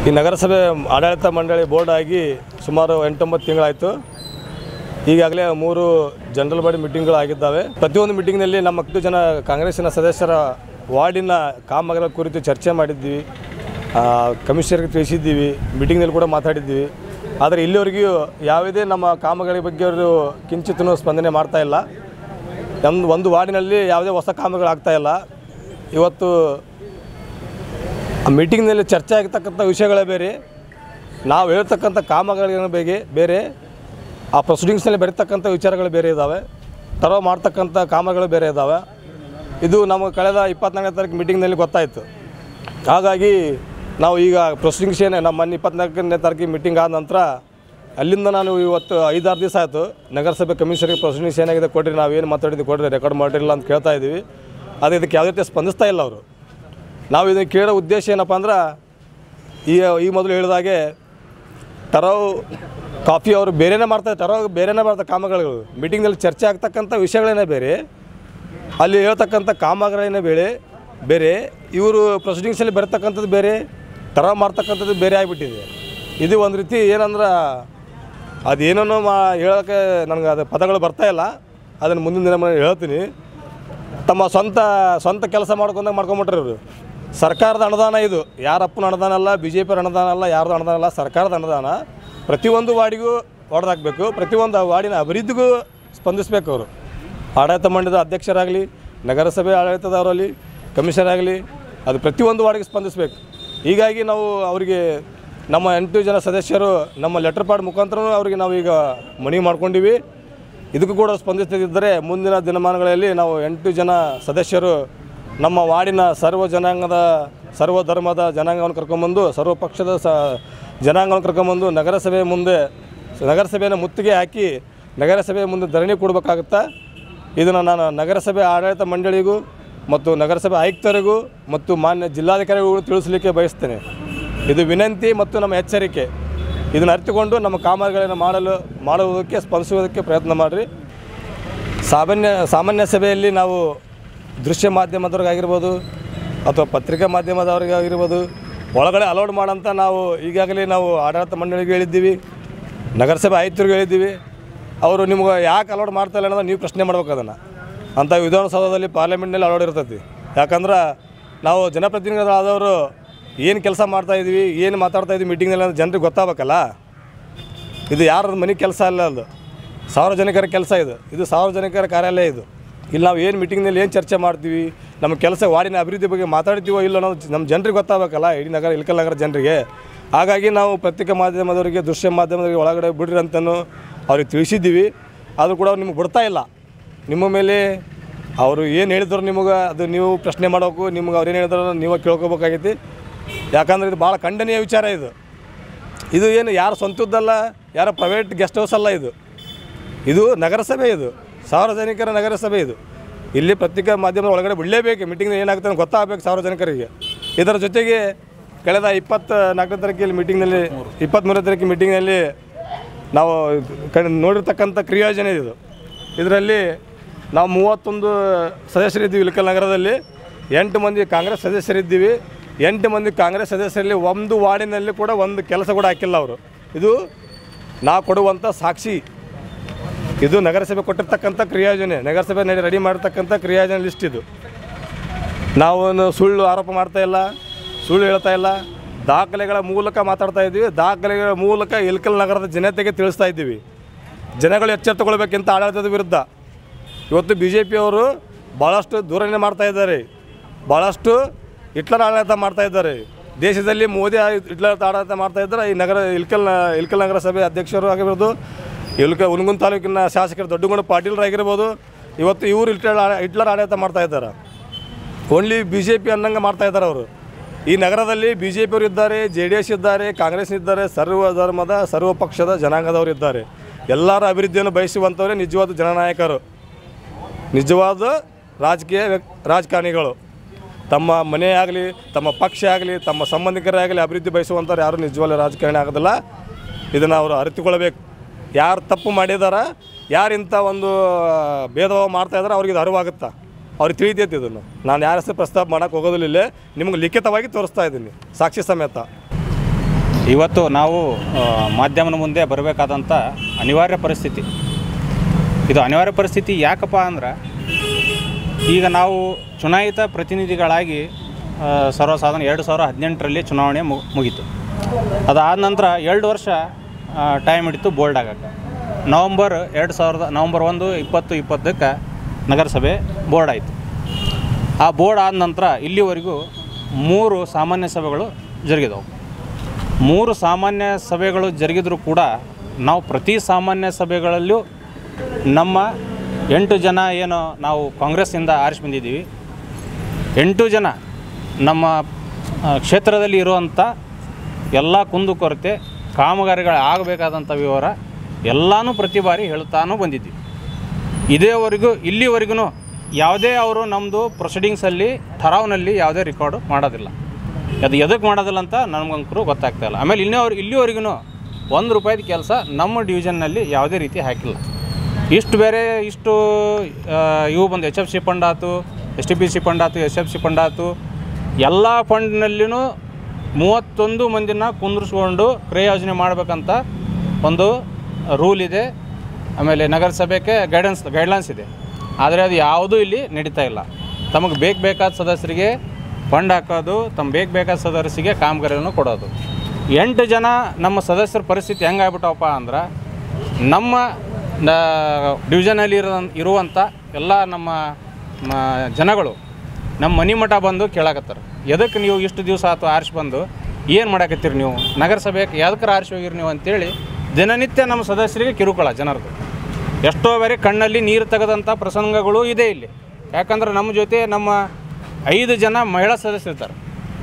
ಈ ನಗರಸಭೆ ಆಡಳಿತ ಮಂಡಳಿ ಬೋರ್ಡ್ ಆಗಿ ಸುಮಾರು ಎಂಟೊಂಬತ್ತು ತಿಂಗಳಾಯಿತು ಈಗಾಗಲೇ ಮೂರು ಜನರಲ್ ಬಾಡಿ ಮೀಟಿಂಗ್ಗಳು ಆಗಿದ್ದಾವೆ ಪ್ರತಿಯೊಂದು ಮೀಟಿಂಗ್ನಲ್ಲಿ ನಮ್ಮ ಹತ್ತು ಜನ ಕಾಂಗ್ರೆಸ್ಸಿನ ಸದಸ್ಯರ ವಾರ್ಡಿನ ಕಾಮಗಾರಿಗಳ ಕುರಿತು ಚರ್ಚೆ ಮಾಡಿದ್ವಿ ಆ, ಕಮಿಷನರ್ಗೆ ತಿಳಿಸಿದ್ದೀವಿ ಮೀಟಿಂಗ್ನಲ್ಲಿ ಕೂಡ ಮಾತಾಡಿದ್ವಿ ಆದರೆ ಇಲ್ಲಿವರೆಗೂ ಯಾವುದೇ ನಮ್ಮ ಕಾಮಗಾರಿ ಬಗ್ಗೆ ಅವರು ಕಿಂಚಿತ್ತೂ ಸ್ಪಂದನೆ ಮಾಡ್ತಾ ಇಲ್ಲ ಒಂದು ಒಂದು ವಾರ್ಡಿನಲ್ಲಿ ಯಾವುದೇ ಹೊಸ ಕಾಮಗಳು ಆಗ್ತಾ ಇಲ್ಲ ಇವತ್ತು ಆ ಮೀಟಿಂಗ್ನಲ್ಲಿ ಚರ್ಚೆ ಆಗಿರ್ತಕ್ಕಂಥ ವಿಷಯಗಳೇ ಬೇರೆ ನಾವು ಹೇಳ್ತಕ್ಕಂಥ ಕಾಮಗಾರಿಗಳ ಬಗ್ಗೆ ಬೇರೆ ಆ ಪ್ರೊಸೀಡಿಂಗ್ಸ್ನಲ್ಲಿ ಬರೀತಕ್ಕಂಥ ವಿಚಾರಗಳು ಬೇರೆ ಇದ್ದಾವೆ ತರೋ ಮಾಡ್ತಕ್ಕಂಥ ಕಾಮಗಳು ಬೇರೆ ಇದ್ದಾವೆ ಇದು ನಮಗೆ ಕಳೆದ ಇಪ್ಪತ್ನಾಲ್ಕನೇ ತಾರೀಕು ಮೀಟಿಂಗ್ನಲ್ಲಿ ಗೊತ್ತಾಯಿತು ಹಾಗಾಗಿ ನಾವು ಈಗ ಪ್ರೊಸೀಡಿಂಗ್ಸ್ ಏನೇ ನಮ್ಮ ಮೊನ್ನೆ ಇಪ್ಪತ್ನಾಲ್ಕನೇ ತಾರೀಕಿಗೆ ಮೀಟಿಂಗ್ ಆದ ನಂತರ ಅಲ್ಲಿಂದ ನಾನು ಇವತ್ತು ಐದಾರು ದಿವಸ ಆಯಿತು ನಗರಸಭೆ ಕಮಿಷನರ್ಗೆ ಪ್ರೊಸೀಡಿಂಗ್ಸ್ ಏನಾಗಿದೆ ಕೊಡ್ರಿ ನಾವು ಏನು ಮಾತಾಡಿದ್ವಿ ಕೊಡ್ರಿ ರೆಕಾರ್ಡ್ ಮಾಡಿರಲಿಲ್ಲ ಅಂತ ಕೇಳ್ತಾ ಇದ್ದೀವಿ ಆದರೆ ಇದಕ್ಕೆ ಯಾವುದೇ ರೀತಿ ಸ್ಪಂದಿಸ್ತಾ ಇಲ್ಲ ಅವರು ನಾವು ಇದನ್ನು ಕೇಳೋ ಉದ್ದೇಶ ಏನಪ್ಪ ಅಂದ್ರೆ ಈ ಈ ಮೊದಲು ಹೇಳಿದಾಗೆ ತರವ್ ಕಾಫಿ ಅವರು ಬೇರೆನೇ ಮಾಡ್ತಾರೆ ತರವ್ ಬೇರೆನೇ ಮಾಡ್ತಾರೆ ಕಾಮಗಳು ಮೀಟಿಂಗ್ನಲ್ಲಿ ಚರ್ಚೆ ಆಗ್ತಕ್ಕಂಥ ವಿಷಯಗಳೇನೇ ಬೇರೆ ಅಲ್ಲಿ ಹೇಳ್ತಕ್ಕಂಥ ಕಾಮಗಾರಿನೇ ಬೇರೆ ಬೇರೆ ಇವರು ಪ್ರೊಸೀಡಿಂಗ್ಸಲ್ಲಿ ಬರ್ತಕ್ಕಂಥದ್ದು ಬೇರೆ ತರವ್ ಮಾಡ್ತಕ್ಕಂಥದ್ದು ಬೇರೆ ಆಗಿಬಿಟ್ಟಿದೆ ಇದು ಒಂದು ರೀತಿ ಏನಂದ್ರೆ ಅದೇನೋ ಮಾ ಹೇಳೋಕ್ಕೆ ನನಗೆ ಅದು ಪದಗಳು ಬರ್ತಾ ಇಲ್ಲ ಅದನ್ನು ಮುಂದಿನ ದಿನ ನಾನು ಹೇಳ್ತೀನಿ ತಮ್ಮ ಸ್ವಂತ ಸ್ವಂತ ಕೆಲಸ ಮಾಡ್ಕೊಂಡಾಗ ಮಾಡ್ಕೊಂಬಿಟ್ರಿ ಇವರು ಸರ್ಕಾರದ ಅನುದಾನ ಇದು ಯಾರಪ್ಪನ ಅನುದಾನ ಅಲ್ಲ ಬಿ ಜೆ ಪಿ ಅನುದಾನ ಅಲ್ಲ ಯಾರ್ದು ಅನುದಾನ ಅಲ್ಲ ಸರ್ಕಾರದ ಅನುದಾನ ಪ್ರತಿಯೊಂದು ವಾರ್ಡಿಗೂ ಹೊಡೆದಾಕಬೇಕು ಪ್ರತಿಯೊಂದು ವಾರ್ಡಿನ ಅಭಿವೃದ್ಧಿಗೂ ಸ್ಪಂದಿಸಬೇಕು ಅವರು ಆಡಳಿತ ಮಂಡಳಿದ ಅಧ್ಯಕ್ಷರಾಗಲಿ ನಗರಸಭೆ ಆಡಳಿತದವರಲ್ಲಿ ಕಮಿಷನರ್ ಆಗಲಿ ಅದು ಪ್ರತಿಯೊಂದು ವಾರ್ಡಿಗೆ ಸ್ಪಂದಿಸಬೇಕು ಹೀಗಾಗಿ ನಾವು ಅವರಿಗೆ ನಮ್ಮ ಎಂಟು ಜನ ಸದಸ್ಯರು ನಮ್ಮ ಲೆಟರ್ ಪ್ಯಾಡ್ ಮುಖಾಂತರ ಅವರಿಗೆ ನಾವು ಈಗ ಮನವಿ ಮಾಡ್ಕೊಂಡಿವಿ ಇದಕ್ಕೂ ಕೂಡ ಸ್ಪಂದಿಸದಿದ್ದರೆ ಮುಂದಿನ ದಿನಮಾನಗಳಲ್ಲಿ ನಾವು ಎಂಟು ಜನ ಸದಸ್ಯರು ನಮ್ಮ ವಾರ್ಡಿನ ಸರ್ವ ಜನಾಂಗದ ಸರ್ವ ಧರ್ಮದ ಜನಾಂಗವನ್ನು ಕರ್ಕೊಂಬಂದು ಸರ್ವ ಪಕ್ಷದ ಸ ಜನಾಂಗವನ್ನು ಕರ್ಕೊಂಬಂದು ನಗರಸಭೆ ಮುಂದೆ ನಗರಸಭೆಯನ್ನು ಮುತ್ತಿಗೆ ಹಾಕಿ ನಗರಸಭೆ ಮುಂದೆ ಧರಣಿ ಕೊಡಬೇಕಾಗುತ್ತಾ ಇದನ್ನು ನಾನು ನಗರಸಭೆ ಆಡಳಿತ ಮಂಡಳಿಗೂ ಮತ್ತು ನಗರಸಭೆ ಆಯುಕ್ತರಿಗೂ ಮತ್ತು ಮಾನ್ಯ ಜಿಲ್ಲಾಧಿಕಾರಿಗಳಿಗೂ ತಿಳಿಸಲಿಕ್ಕೆ ಬಯಸ್ತೇನೆ ಇದು ವಿನಂತಿ ಮತ್ತು ನಮ್ಮ ಎಚ್ಚರಿಕೆ ಇದನ್ನು ಅರಿತುಕೊಂಡು ನಮ್ಮ ಕಾಮಗಾರಿಗಳನ್ನು ಮಾಡಲು ಮಾಡುವುದಕ್ಕೆ ಸ್ಪಂದಿಸುವುದಕ್ಕೆ ಪ್ರಯತ್ನ ಮಾಡಿರಿ ಸಾಮಾನ್ಯ ಸಾಮಾನ್ಯ ಸಭೆಯಲ್ಲಿ ನಾವು ದೃಶ್ಯ ಮಾಧ್ಯಮದವ್ರಿಗಾಗಿರ್ಬೋದು ಅಥವಾ ಪತ್ರಿಕಾ ಮಾಧ್ಯಮದವ್ರಿಗಾಗಿರ್ಬೋದು ಒಳಗಡೆ ಅಲೋಡ್ ಮಾಡಂತ ನಾವು ಈಗಾಗಲೇ ನಾವು ಆಡಳಿತ ಮಂಡಳಿಗೆ ಹೇಳಿದ್ದೀವಿ ನಗರಸಭೆ ಆಯುಕ್ತರಿಗೆ ಹೇಳಿದ್ದೀವಿ ಅವರು ನಿಮ್ಗೆ ಯಾಕೆ ಅಲೋಡ್ ಮಾಡ್ತಾ ಇಲ್ಲ ಅನ್ನೋದು ನೀವು ಪ್ರಶ್ನೆ ಮಾಡ್ಬೇಕು ಅದನ್ನು ಅಂಥ ವಿಧಾನಸೌಧದಲ್ಲಿ ಪಾರ್ಲಿಮೆಂಟ್ನಲ್ಲಿ ಅಲೋಡ್ ಇರ್ತೈತಿ ಯಾಕಂದ್ರೆ ನಾವು ಜನಪ್ರತಿನಿಧಿಗಳಾದವರು ಏನು ಕೆಲಸ ಮಾಡ್ತಾಯಿದ್ವಿ ಏನು ಮಾತಾಡ್ತಾ ಇದ್ವಿ ಮೀಟಿಂಗ್ನಲ್ಲಿ ಅಂತ ಜನರಿಗೆ ಗೊತ್ತಾಗಬೇಕಲ್ಲ ಇದು ಯಾರ ಮನೆ ಕೆಲಸ ಅಲ್ಲ ಅದು ಸಾರ್ವಜನಿಕರ ಕೆಲಸ ಇದು ಇದು ಸಾರ್ವಜನಿಕರ ಕಾರ್ಯಾಲಯ ಇದು ಇಲ್ಲಿ ನಾವು ಏನು ಮೀಟಿಂಗ್ನಲ್ಲಿ ಏನು ಚರ್ಚೆ ಮಾಡ್ತೀವಿ ನಮ್ಮ ಕೆಲಸ ವಾರ್ಡಿನ ಅಭಿವೃದ್ಧಿ ಬಗ್ಗೆ ಮಾತಾಡ್ತೀವೋ ಇಲ್ಲ ಅನ್ನೋದು ನಮ್ಮ ಜನರಿಗೆ ಗೊತ್ತಾಗಬೇಕಲ್ಲ ಇಡೀ ನಗರ ಇಲ್ಕಲ್ ನಗರ ಜನರಿಗೆ ಹಾಗಾಗಿ ನಾವು ಪತ್ರಿಕಾ ಮಾಧ್ಯಮದವರಿಗೆ ದೃಶ್ಯ ಮಾಧ್ಯಮದವರಿಗೆ ಒಳಗಡೆ ಬಿಡ್ರಿ ಅಂತಲೂ ಅವ್ರಿಗೆ ತಿಳಿಸಿದ್ದೀವಿ ಆದರೂ ಕೂಡ ಅವ್ರು ನಿಮ್ಗೆ ಬಿಡ್ತಾ ಇಲ್ಲ ನಿಮ್ಮ ಮೇಲೆ ಅವರು ಏನು ಹೇಳಿದ್ರು ನಿಮಗೆ ಅದು ನೀವು ಪ್ರಶ್ನೆ ಮಾಡೋಕು ನಿಮ್ಗೆ ಅವ್ರು ಏನು ಹೇಳಿದ್ರು ನೀವು ಕೇಳ್ಕೊಬೇಕಾಗೈತಿ ಯಾಕಂದ್ರೆ ಇದು ಭಾಳ ಖಂಡನೀಯ ವಿಚಾರ ಇದು ಇದು ಏನು ಯಾರು ಸ್ವಂತದ್ದಲ್ಲ ಯಾರ ಪ್ರೈವೇಟ್ ಗೆಸ್ಟ್ ಹೌಸ್ ಅಲ್ಲ ಇದು ಇದು ನಗರಸಭೆ ಇದು ಸಾರ್ವಜನಿಕರ ನಗರಸಭೆ ಇದು ಇಲ್ಲಿ ಪತ್ರಿಕಾ ಮಾಧ್ಯಮದ ಒಳಗಡೆ ಬಿಡಲೇಬೇಕು ಮೀಟಿಂಗ್ ಏನಾಗುತ್ತೆ ಅಂತ ಗೊತ್ತಾಗಬೇಕು ಸಾರ್ವಜನಿಕರಿಗೆ ಇದರ ಜೊತೆಗೆ ಕಳೆದ ಇಪ್ಪತ್ತ ನಾಲ್ಕನೇ ತಾರೀಕಿಗೆ ಮೀಟಿಂಗ್ನಲ್ಲಿ ಇಪ್ಪತ್ತ್ಮೂರನೇ ತಾರೀಕು ಮೀಟಿಂಗ್ನಲ್ಲಿ ನಾವು ಕಣ್ ನೋಡಿರ್ತಕ್ಕಂಥ ಕ್ರಿಯೋಜನೆ ಇದು ಇದರಲ್ಲಿ ನಾವು ಮೂವತ್ತೊಂದು ಸದಸ್ಯರಿದ್ದೀವಿ ಇಳಕಲ್ ನಗರದಲ್ಲಿ ಎಂಟು ಮಂದಿ ಕಾಂಗ್ರೆಸ್ ಸದಸ್ಯರಿದ್ದೀವಿ ಎಂಟು ಮಂದಿ ಕಾಂಗ್ರೆಸ್ ಸದಸ್ಯರಲ್ಲಿ ಒಂದು ವಾರ್ಡಿನಲ್ಲಿ ಕೂಡ ಒಂದು ಕೆಲಸ ಕೂಡ ಹಾಕಿಲ್ಲ ಅವರು ಇದು ನಾವು ಕೊಡುವಂಥ ಸಾಕ್ಷಿ ಇದು ನಗರಸಭೆ ಕೊಟ್ಟಿರ್ತಕ್ಕಂಥ ಕ್ರಿಯಾಯೋಜನೆ ನಗರಸಭೆ ನಡೆ ರೆಡಿ ಮಾಡಿರ್ತಕ್ಕಂಥ ಕ್ರಿಯಾಯೋಜನೆ ಲಿಸ್ಟ್ ಇದು ನಾವು ಸುಳ್ಳು ಆರೋಪ ಮಾಡ್ತಾ ಇಲ್ಲ ಸುಳ್ಳು ಹೇಳ್ತಾ ಇಲ್ಲ ದಾಖಲೆಗಳ ಮೂಲಕ ಮಾತಾಡ್ತಾ ಇದ್ದೀವಿ ದಾಖಲೆಗಳ ಮೂಲಕ ಇಲ್ಕಲ್ ನಗರದ ಜನತೆಗೆ ತಿಳಿಸ್ತಾ ಇದ್ದೀವಿ ಜನಗಳು ಎಚ್ಚೆತ್ತುಕೊಳ್ಬೇಕಿಂತ ಆಡಳಿತದ ವಿರುದ್ಧ ಇವತ್ತು ಬಿ ಜೆ ಪಿಯವರು ಭಾಳಷ್ಟು ದೂರನೇ ಮಾಡ್ತಾ ಇದ್ದಾರೆ ಭಾಳಷ್ಟು ಹಿಟ್ಲರ್ ಆಡಳಿತ ಮಾಡ್ತಾ ಇದ್ದಾರೆ ದೇಶದಲ್ಲಿ ಮೋದಿ ಆ- ಹಿಟ್ಲರ್ ಆಡಳಿತ ಮಾಡ್ತಾ ಇದ್ದಾರೆ ಈ ನಗರ ಇಲ್ಕಲ್ ಇಲ್ಕಲ್ ನಗರಸಭೆ ಅಧ್ಯಕ್ಷರು ಆಗಿರ್ಬೋದು ಇಲ್ಕ ಉನಗುನ್ ತಾಲೂಕಿನ ಶಾಸಕರು ದೊಡ್ಡಗುಂಡ ಪಾಟೀಲ್ರು ಆಗಿರ್ಬೋದು ಇವತ್ತು ಇವರು ಹಿಟ್ಲರ್ ಆಡ- ಹಿಟ್ಲರ್ ಆಡಳಿತ ಮಾಡ್ತಾ ಇದ್ದಾರೆ ಓನ್ಲಿ ಬಿ ಜೆ ಪಿ ಅನ್ನಂಗೆ ಮಾಡ್ತಾ ಇದ್ದಾರೆ ಅವರು ಈ ನಗರದಲ್ಲಿ ಬಿ ಜೆ ಪಿಯವರು ಇದ್ದಾರೆ ಜೆ ಡಿ ಎಸ್ ಇದ್ದಾರೆ ಕಾಂಗ್ರೆಸ್ ಇದ್ದಾರೆ ಸರ್ವ ಧರ್ಮದ ಸರ್ವ ಪಕ್ಷದ ಜನಾಂಗದವರು ಇದ್ದಾರೆ ಎಲ್ಲರ ಅಭಿವೃದ್ಧಿಯನ್ನು ಬಯಸುವಂಥವರೇ ನಿಜವಾದ ಜನನಾಯಕರು ನಿಜವಾದ ರಾಜಕೀಯ ವ್ಯಕ್ ರಾಜಕಾರಣಿಗಳು ತಮ್ಮ ಮನೆ ಆಗಲಿ ತಮ್ಮ ಪಕ್ಷ ಆಗಲಿ ತಮ್ಮ ಸಂಬಂಧಿಕರೇ ಆಗಲಿ ಅಭಿವೃದ್ಧಿ ಬಯಸುವಂಥವ್ರು ಯಾರು ನಿಜವಾದ ರಾಜಕಾರಣಿ ಆಗೋದಿಲ್ಲ ಇದನ್ನು ಅವರು ಅರಿತುಕೊಳ್ಬೇಕು ಯಾರು ತಪ್ಪು ಮಾಡಿದಾರ ಯಾರು ಇಂಥ ಒಂದು ಭೇದ ಭಾವ ಮಾಡ್ತಾ ಇದ್ದಾರೆ ಅವ್ರಿಗೆ ಇದು ಅರಿವಾಗುತ್ತಾ ಅವ್ರಿಗೆ ತಿಳಿತೈತಿ ಇದನ್ನು ನಾನು ಯಾರ ಹೆಸರು ಪ್ರಸ್ತಾಪ ಮಾಡೋಕ್ಕೆ ಹೋಗೋದಿಲ್ಲ ಇಲ್ಲೇ ನಿಮ್ಗೆ ಲಿಖಿತವಾಗಿ ತೋರಿಸ್ತಾ ಇದ್ದೀನಿ ಸಾಕ್ಷಿ ಸಮೇತ ಇವತ್ತು ನಾವು ಆ, ಮಾಧ್ಯಮದ ಮುಂದೆ ಬರಬೇಕಾದಂಥ ಅನಿವಾರ್ಯ ಪರಿಸ್ಥಿತಿ ಇದು ಅನಿವಾರ್ಯ ಪರಿಸ್ಥಿತಿ ಯಾಕಪ್ಪ ಅಂದ್ರೆ ಈಗ ನಾವು ಚುನಾಯಿತ ಪ್ರತಿನಿಧಿಗಳಾಗಿ ಆ, ಸರ್ವಸಾಧಾರಣ ಎರಡು ಸಾವಿರ ಹದಿನೆಂಟರಲ್ಲಿ ಚುನಾವಣೆ ಮು ಮುಗೀತು ಅದಾದ ನಂತರ ಎರಡು ವರ್ಷ ಟೈಮ್ ಹಿಡಿತು ಬೋಲ್ಡ್ ಆಗಕ್ಕೆ ನವಂಬರ್ ಎರಡು ಸಾವಿರದ ನವಂಬರ್ ಒಂದು ಇಪ್ಪತ್ತು ಇಪ್ಪತ್ತಕ್ಕೆ ನಗರಸಭೆ ಬೋರ್ಡ್ ಆಯಿತು ಆ ಬೋರ್ಡ್ ಆದ ನಂತರ ಇಲ್ಲಿವರೆಗೂ ಮೂರು ಸಾಮಾನ್ಯ ಸಭೆಗಳು ಜರುಗಿದವು ಮೂರು ಸಾಮಾನ್ಯ ಸಭೆಗಳು ಜರುಗಿದರೂ ಕೂಡ ನಾವು ಪ್ರತಿ ಸಾಮಾನ್ಯ ಸಭೆಗಳಲ್ಲೂ ನಮ್ಮ ಎಂಟು ಜನ ಏನು ನಾವು ಕಾಂಗ್ರೆಸ್ಸಿಂದ ಆರಿಸಿ ಬಂದಿದ್ದೀವಿ ಎಂಟು ಜನ ನಮ್ಮ ಆ, ಕ್ಷೇತ್ರದಲ್ಲಿ ಇರುವಂಥ ಎಲ್ಲ ಕುಂದುಕೊರತೆ ಕಾಮಗಾರಿಗಳು ಆಗಬೇಕಾದಂಥ ವಿವರ ಎಲ್ಲನೂ ಪ್ರತಿ ಬಾರಿ ಹೇಳ್ತಾನೂ ಬಂದಿದ್ದೀವಿ ಇದೇವರೆಗೂ ಇಲ್ಲಿವರೆಗೂ ಯಾವುದೇ ಅವರು ನಮ್ಮದು ಪ್ರೊಸೀಡಿಂಗ್ಸಲ್ಲಿ ಠರಾವ್ನಲ್ಲಿ ಯಾವುದೇ ರೆಕಾರ್ಡು ಮಾಡೋದಿಲ್ಲ ಅದು ಎದಕ್ಕೆ ಮಾಡೋದಿಲ್ಲ ಅಂತ ನನಗಂಕರು ಗೊತ್ತಾಗ್ತಾ ಇಲ್ಲ ಆಮೇಲೆ ಇನ್ನೇವ್ರು ಇಲ್ಲಿವರೆಗೂ ಒಂದು ರೂಪಾಯಿದ ಕೆಲಸ ನಮ್ಮ ಡಿವಿಷನ್ನಲ್ಲಿ ಯಾವುದೇ ರೀತಿ ಹಾಕಿಲ್ಲ ಇಷ್ಟು ಬೇರೆ ಇಷ್ಟು ಆ, ಇವು ಬಂದು ಎಚ್ ಎಫ್ ಸಿ ಫಂಡ್ ಆಯ್ತು S T P C fund ಆಯ್ತು ಎಸ್ ಎಫ್ ಸಿ ಫಂಡ್ ಆಯ್ತು ಎಲ್ಲ ಫಂಡ್ನಲ್ಲಿನೂ ಮೂವತ್ತೊಂದು ಮಂದಿನ ಕುಂದಿರಿಸ್ಕೊಂಡು ಕ್ರಿಯಾ ಯೋಜನೆ ಮಾಡಬೇಕಂತ ಒಂದು ರೂಲ್ ಇದೆ ಆಮೇಲೆ ನಗರಸಭೆಗೆ ಗೈಡೆನ್ಸ್ ಗೈಡ್ಲೈನ್ಸ್ ಇದೆ ಆದರೆ ಅದು ಯಾವುದೂ ಇಲ್ಲಿ ನಡೀತಾ ಇಲ್ಲ ತಮಗೆ ಬೇಕು ಬೇಕಾದ ಸದಸ್ಯರಿಗೆ ಫಂಡ್ ಹಾಕೋದು ತಮ್ಮ ಬೇಕು ಬೇಕಾದ ಸದಸ್ಯರಿಗೆ ಕಾಮಗಾರಿಯನ್ನು ಕೊಡೋದು ಎಂಟು ಜನ ನಮ್ಮ ಸದಸ್ಯರ ಪರಿಸ್ಥಿತಿ ಹೆಂಗಾಗ್ಬಿಟ್ಟವಪ್ಪ ಅಂದ್ರೆ ನಮ್ಮ ಡಿವಿಷನಲ್ಲಿ ಇರೋ ಇರುವಂಥ ಎಲ್ಲ ನಮ್ಮ ಮ- ಜನಗಳು ನಮ್ಮ ಮನೆ ಮಠ ಬಂದು ಕೇಳಾಕತ್ತಾರೆ ಎದಕ್ಕೆ ನೀವು ಇಷ್ಟು ದಿವಸ ಆಯ್ತು ಆರಿಸಿ ಬಂದು ಏನು ಮಾಡಾಕತ್ತೀರಿ ನೀವು ನಗರಸಭೆಗೆ ಎದಕ್ಕೆ ಆರಿಸಿ ಹೋಗಿರಿ ನೀವು ಅಂತೇಳಿ ದಿನನಿತ್ಯ ನಮ್ಮ ಸದಸ್ಯರಿಗೆ ಕಿರುಕುಳ ಜನರದು ಎಷ್ಟೋ ಬೇರೆ ಕಣ್ಣಲ್ಲಿ ನೀರು ತೆಗೆದಂಥ ಪ್ರಸಂಗಗಳು ಇದೆ ಇಲ್ಲಿ ಯಾಕಂದ್ರೆ ನಮ್ಮ ಜೊತೆ ನಮ್ಮ ಐದು ಜನ ಮಹಿಳಾ ಸದಸ್ಯರಿರ್ತಾರೆ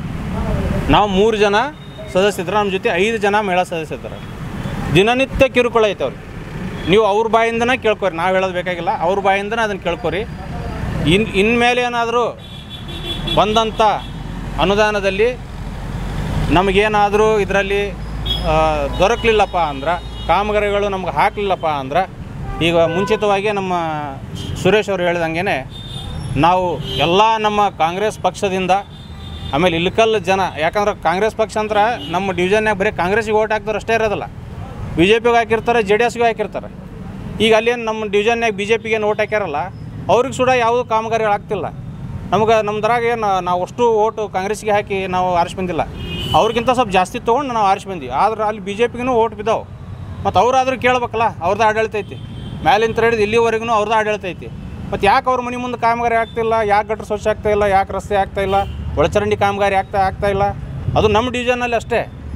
ನಾವು ಮೂರು ಜನ ಸದಸ್ಯರಿದ್ದಾರೆ ನಮ್ಮ ಜೊತೆ ಐದು ಜನ ಮಹಿಳಾ ಸದಸ್ಯರಿರ್ತಾರೆ ದಿನನಿತ್ಯ ಕಿರುಕುಳ ಐತೆ ಅವ್ರಿಗೆ ನೀವು ಅವ್ರ ಬಾಯಿಂದನೇ ಕೇಳ್ಕೊರಿ ನಾವು ಹೇಳೋದು ಬೇಕಾಗಿಲ್ಲ ಅವ್ರ ಬಾಯಿಂದನೇ ಅದನ್ನು ಕೇಳ್ಕೊರಿ ಇನ್ ಇನ್ಮೇಲೆ ಏನಾದರೂ ಬಂದಂಥ ಅನುದಾನದಲ್ಲಿ ನಮಗೇನಾದರೂ ಇದರಲ್ಲಿ ದೊರಕಲಿಲ್ಲಪ್ಪ ಅಂದ್ರೆ ಕಾಮಗಾರಿಗಳು ನಮ್ಗೆ ಹಾಕಲಿಲ್ಲಪ್ಪ ಅಂದ್ರೆ ಈಗ ಮುಂಚಿತವಾಗಿ ನಮ್ಮ ಸುರೇಶ್ ಅವರು ಹೇಳ್ದಂಗೆ ನಾವು ಎಲ್ಲ ನಮ್ಮ ಕಾಂಗ್ರೆಸ್ ಪಕ್ಷದಿಂದ ಆಮೇಲೆ ಇಲ್ಕಲ್ ಜನ ಯಾಕಂದ್ರೆ ಕಾಂಗ್ರೆಸ್ ಪಕ್ಷ ಅಂದ್ರೆ ನಮ್ಮ ಡಿವಿಷನ್ಯಾಗ ಬರೀ ಕಾಂಗ್ರೆಸ್ಸಿಗೆ ಓಟ್ ಹಾಕ್ದವ್ರು ಅಷ್ಟೇ ಇರೋದಿಲ್ಲ ಬಿ ಜೆ ಪಿಗೆ ಹಾಕಿರ್ತಾರೆ ಜೆ ಡಿ ಎಸ್ಗೂ ಹಾಕಿರ್ತಾರೆ ಈಗ ಅಲ್ಲೇನು ನಮ್ಮ ಡಿವಿಷನ್ಯಾಗ ಬಿ ಜೆ ಪಿಗೆ ಏನು ಓಟ್ ಹಾಕ್ಯಾರಲ್ಲ ಅವ್ರಿಗೆ ಸುಡ ಯಾವುದೂ ಕಾಮಗಾರಿಗಳು ಆಗ್ತಿಲ್ಲ ನಮ್ಗೆ ನಮ್ದ್ರಾಗ ಏನು ನಾವು ಅಷ್ಟು ಓಟು ಕಾಂಗ್ರೆಸ್ಗೆ ಹಾಕಿ ನಾವು ಆರಿಸಿ ಬಂದಿಲ್ಲ ಅವ್ರಿಗಿಂತ ಸ್ವಲ್ಪ ಜಾಸ್ತಿ ತೊಗೊಂಡು ನಾವು ಆರಿಸಿ ಬಂದ್ವಿ ಆದ್ರೆ ಅಲ್ಲಿ ಬಿ ಜೆ ಪಿಗೂ ಓಟ್ ಬಿದ್ದಾವೆ ಮತ್ತು ಅವರಾದ್ರೂ ಕೇಳ್ಬೇಕಲ್ಲ ಅವ್ರದ್ದು ಆಡಳಿತ ಐತಿ ಮ್ಯಾಲಿಂದ ಹಿಡಿದು ಇಲ್ಲಿವರೆಗೂ ಅವ್ರದ್ದು ಆಡಳಿತ ಐತಿ ಮತ್ತು ಯಾಕೆ ಅವ್ರ ಮನೆ ಮುಂದೆ ಕಾಮಗಾರಿ ಆಗ್ತಿಲ್ಲ ಯಾಕೆ ಗಟ್ರ ಸ್ವಚ್ಛ ಆಗ್ತಾ ಇಲ್ಲ ಯಾಕೆ ರಸ್ತೆ ಆಗ್ತಾ ಇಲ್ಲ ಒಳಚರಂಡಿ ಕಾಮಗಾರಿ ಆಗ್ತಾ ಆಗ್ತಾ ಇಲ್ಲ ಅದು ನಮ್ಮ ಡಿವಿಷನಲ್ಲಿ ಅಷ್ಟೇ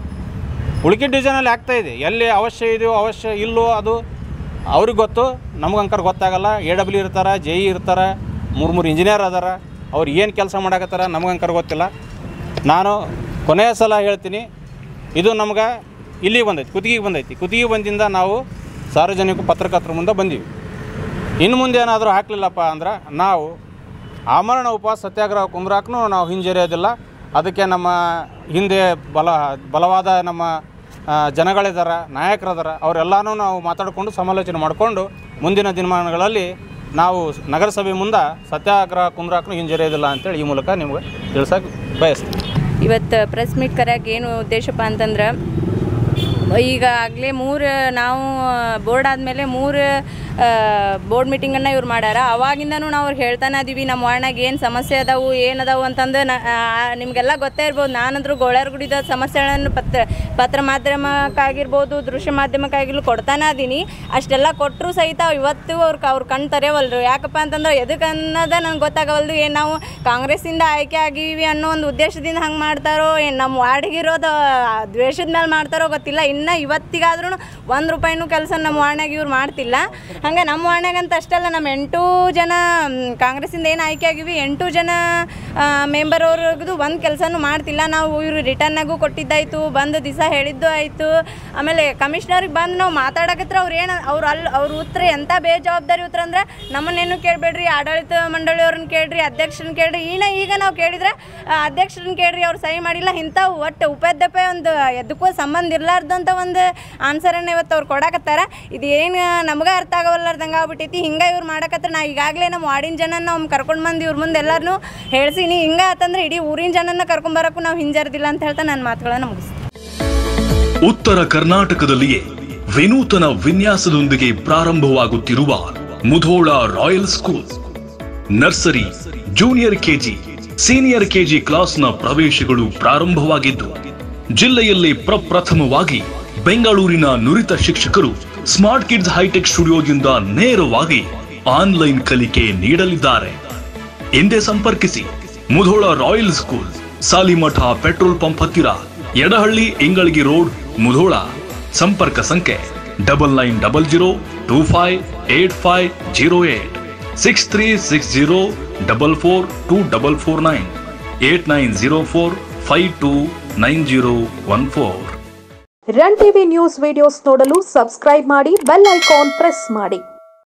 ಉಳ್ಕಿದ ಡಿವಿಷನಲ್ಲಿ ಆಗ್ತಾ ಇದೆ ಎಲ್ಲಿ ಅವಶ್ಯ ಇದೆಯೋ ಅವಶ್ಯ ಇಲ್ಲೋ ಅದು ಅವ್ರಿಗೆ ಗೊತ್ತು ನಮ್ಗಂಕರ್ ಗೊತ್ತಾಗಲ್ಲ ಎ ಡಬ್ಲ್ಯೂ ಇರ್ತಾರೆ ಜೆ ಇ ಇರ್ತಾರೆ ಮೂರು ಮೂರು ಇಂಜಿನಿಯರ್ ಅದಾರ ಅವ್ರು ಏನು ಕೆಲಸ ಮಾಡಕತ್ತಾರ ನಮಗಂಕರ್ ಗೊತ್ತಿಲ್ಲ ನಾನು ಕೊನೆಯ ಸಲ ಹೇಳ್ತೀನಿ ಇದು ನಮ್ಗೆ ಇಲ್ಲಿಗೆ ಬಂದೈತಿ ಕುತ್ತಿಗೆಗೆ ಬಂದೈತಿ ಕುತ್ತಿಗೆ ಬಂದಿಂದ ನಾವು ಸಾರ್ವಜನಿಕ ಪತ್ರಕರ್ತರ ಮುಂದೆ ಬಂದೀವಿ ಇನ್ನು ಮುಂದೆ ಏನಾದರೂ ಹಾಕಲಿಲ್ಲಪ್ಪ ಅಂದ್ರೆ ನಾವು ಆಮರಣ ಉಪವಾಸ ಸತ್ಯಾಗ್ರಹ ಕುಂದ್ರಾಕೂ ನಾವು ಹಿಂಜರಿಯೋದಿಲ್ಲ ಅದಕ್ಕೆ ನಮ್ಮ ಹಿಂದೆ ಬಲ ಬಲವಾದ ನಮ್ಮ ಆ, ಜನಗಳಿದಾರ ನಾಯಕರದಾರ ಅವರೆಲ್ಲನೂ ನಾವು ಮಾತಾಡಿಕೊಂಡು ಸಮಾಲೋಚನೆ ಮಾಡಿಕೊಂಡು ಮುಂದಿನ ದಿನಮಾನಗಳಲ್ಲಿ ನಾವು ನಗರಸಭೆ ಮುಂದೆ ಸತ್ಯಾಗ್ರಹ ಕುಂದ್ರಾಕೂ ಹಿಂಜರಿಯೋದಿಲ್ಲ ಅಂತೇಳಿ ಈ ಮೂಲಕ ನಿಮ್ಗೆ ತಿಳ್ಸಕ್ಕೆ ಬಯಸ್ತೀನಿ ಇವತ್ತು ಪ್ರೆಸ್ ಮೀಟ್ ಕರೆಯೋಕೆ ಏನು ಉದ್ದೇಶಪ್ಪ ಅಂತಂದ್ರೆ ಈಗ ಆಗಲೇ ಮೂರು ನಾವು ಬೋರ್ಡ್ ಆದಮೇಲೆ ಮೂರು ಬೋರ್ಡ್ ಮೀಟಿಂಗನ್ನು ಇವ್ರು ಮಾಡ್ಯಾರ ಅವಾಗಿಂದನೂ ನಾವು ಅವ್ರಿಗೆ ಹೇಳ್ತಾನೆ ಅದೀವಿ ನಮ್ಮ ವಾರ್ಡ್ನಾಗ ಏನು ಸಮಸ್ಯೆ ಅದಾವು ಏನು ಅದಾವು ಅಂತಂದು ನ ಆ, ನಿಮಗೆಲ್ಲ ಗೊತ್ತೇ ಇರ್ಬೋದು ನಾನಂತರೂ ಗೋಳ್ಯಾರಗುಡಿದ ಸಮಸ್ಯೆಗಳನ್ನು ಪತ್ರ ಪತ್ರ ಮಾಧ್ಯಮಕ್ಕಾಗಿರ್ಬೋದು ದೃಶ್ಯ ಮಾಧ್ಯಮಕ್ಕಾಗಿರ್ಲು ಕೊಡ್ತಾನೆ ಅದೀನಿ ಅಷ್ಟೆಲ್ಲ ಕೊಟ್ಟರು ಸಹಿತ ಇವತ್ತು ಅವ್ರು ಅವ್ರ ಕಣ್ ತೆರೆವಲ್ರು ಯಾಕಪ್ಪ ಅಂತಂದ್ರೆ ಎದಕ್ಕೆ ಅನ್ನೋದೇ ನನಗೆ ಗೊತ್ತಾಗವಲ್ದು ಏನು ನಾವು ಕಾಂಗ್ರೆಸ್ಸಿಂದ ಆಯ್ಕೆ ಆಗೀವಿ ಅನ್ನೋ ಒಂದು ಉದ್ದೇಶದಿಂದ ಹಂಗೆ ಮಾಡ್ತಾರೋ ಏನು ನಮ್ಮ ವಾರ್ಡ್ಗಿರೋದು ದ್ವೇಷದ ಮೇಲೆ ಮಾಡ್ತಾರೋ ಗೊತ್ತಿಲ್ಲ ಇನ್ನು ಇವತ್ತಿಗಾದ್ರೂ ಒಂದು ರೂಪಾಯಿನೂ ಕೆಲಸ ನಮ್ಮ ವಾರ್ಡ್ನಾಗ ಇವ್ರು ಮಾಡ್ತಿಲ್ಲ ಹಂಗೆ ನಮ್ಮ ವಾರ್ಡ್ನಾಗ ಅಂತ ಅಷ್ಟಲ್ಲ ನಮ್ಮ ಎಂಟು ಜನ ಮ್, ಕಾಂಗ್ರೆಸ್ಸಿಂದ ಏನು ಆಯ್ಕೆ ಆಗಿವಿ ಎಂಟು ಜನ ಮೆಂಬರ್ ಅವ್ರಿಗೂ ಒಂದು ಕೆಲಸನೂ ಮಾಡ್ತಿಲ್ಲ ನಾವು ಇವರು ರಿಟರ್ನಾಗೂ ಕೊಟ್ಟಿದ್ದಾಯ್ತು ಬಂದು ದಿವಸ ಹೇಳಿದ್ದು ಆಯಿತು ಆಮೇಲೆ ಕಮಿಷ್ನರಿಗೆ ಬಂದು ನಾವು ಮಾತಾಡಕತ್ರ ಅವ್ರು ಏನು ಅವ್ರು ಅಲ್ಲಿ ಅವ್ರ ಉತ್ತರ ಎಂಥ ಬೇಜವಾಬ್ದಾರಿ ಉತ್ತರ ಅಂದ್ರೆ ನಮ್ಮನ್ನೇನು ಕೇಳಬೇಡ್ರಿ ಆಡಳಿತ ಮಂಡಳಿಯವ್ರನ್ನ ಕೇಳ್ರಿ ಅಧ್ಯಕ್ಷರನ್ನ ಕೇಳ್ರಿ ಈನ ಈಗ ನಾವು ಕೇಳಿದ್ರೆ ಆ, ಅಧ್ಯಕ್ಷರನ್ನ ಕೇಳ್ರಿ ಅವ್ರು ಸಹಿ ಮಾಡಿಲ್ಲ ಇಂಥವು ಒಟ್ಟು ಉಪಾಧ್ಯಪ ಒಂದು ಎದಕ್ಕೂ ಸಂಬಂಧ ಇರ್ಲಾರ್ದಂಥ ಒಂದು ಆನ್ಸರನ್ನು ಇವತ್ತು ಅವ್ರು ಕೊಡಕತ್ತಾರ ಇದು ಏನು ನಮ್ಗೆ ಅರ್ಥ ಆಗವಲ್ಲಾರ್ದಂಗೆ ಆಗ್ಬಿಟ್ಟೈತಿ ಹಿಂಗೆ ಇವ್ರು ಮಾಡಕತ್ತಾರ ನಾ ಈಗಾಗಲೇ ನಮ್ಮ ವಾರ್ಡಿನ ಜನನ ನಾವು ಕರ್ಕೊಂಡು ಬಂದು ಇವ್ರ ಮುಂದೆ ಎಲ್ಲರನ್ನೂ ಹೇಳ್ಸೀನಿ ಹಿಂಗೆ ಆತಂದ್ರೆ ಇಡೀ ಊರಿನ ಜನನ ಕರ್ಕೊಂಬರಕ್ಕೂ ನಾವು ಹಿಂಜರ್ದಿಲ್ಲ ಅಂತ ಹೇಳ್ತಾ ನನ್ನ ಮಾತುಗಳನ್ನು ಮುಗಿಸ್ತೀನಿ ಉತ್ತರ ಕರ್ನಾಟಕದಲ್ಲಿಯೇ ವಿನೂತನ ವಿನ್ಯಾಸದೊಂದಿಗೆ ಪ್ರಾರಂಭವಾಗುತ್ತಿರುವ Mudhol royal school nursery junior KG senior KG ಕ್ಲಾಸ್ನ ಪ್ರವೇಶಗಳು ಪ್ರಾರಂಭವಾಗಿದ್ದು ಜಿಲ್ಲೆಯಲ್ಲಿ ಪ್ರಪ್ರಥಮವಾಗಿ ಬೆಂಗಳೂರಿನ ನುರಿತ ಶಿಕ್ಷಕರು ಸ್ಮಾರ್ಟ್ ಕಿಡ್ಸ್ ಹೈಟೆಕ್ ಸ್ಟುಡಿಯೋದಿಂದ ನೇರವಾಗಿ ಆನ್ಲೈನ್ ಕಲಿಕೆ ನೀಡಲಿದ್ದಾರೆ ಹಿಂದೆ ಸಂಪರ್ಕಿಸಿ Mudhol royal school Salimath petrol pump ಹತ್ತಿರ ಎಡಹಳ್ಳಿ ಇಂಗಳಗಿ ರೋಡ್ ಮುಧೋಳ ಸಂಪರ್ಕ ಸಂಖ್ಯೆ double nine double zero two five eight five zero eight six three six zero double four two double four nine eight nine zero four five two nine zero one four run TV news videos ನೋಡಲು subscribe ಮಾಡಿ bell icon press ಮಾಡಿ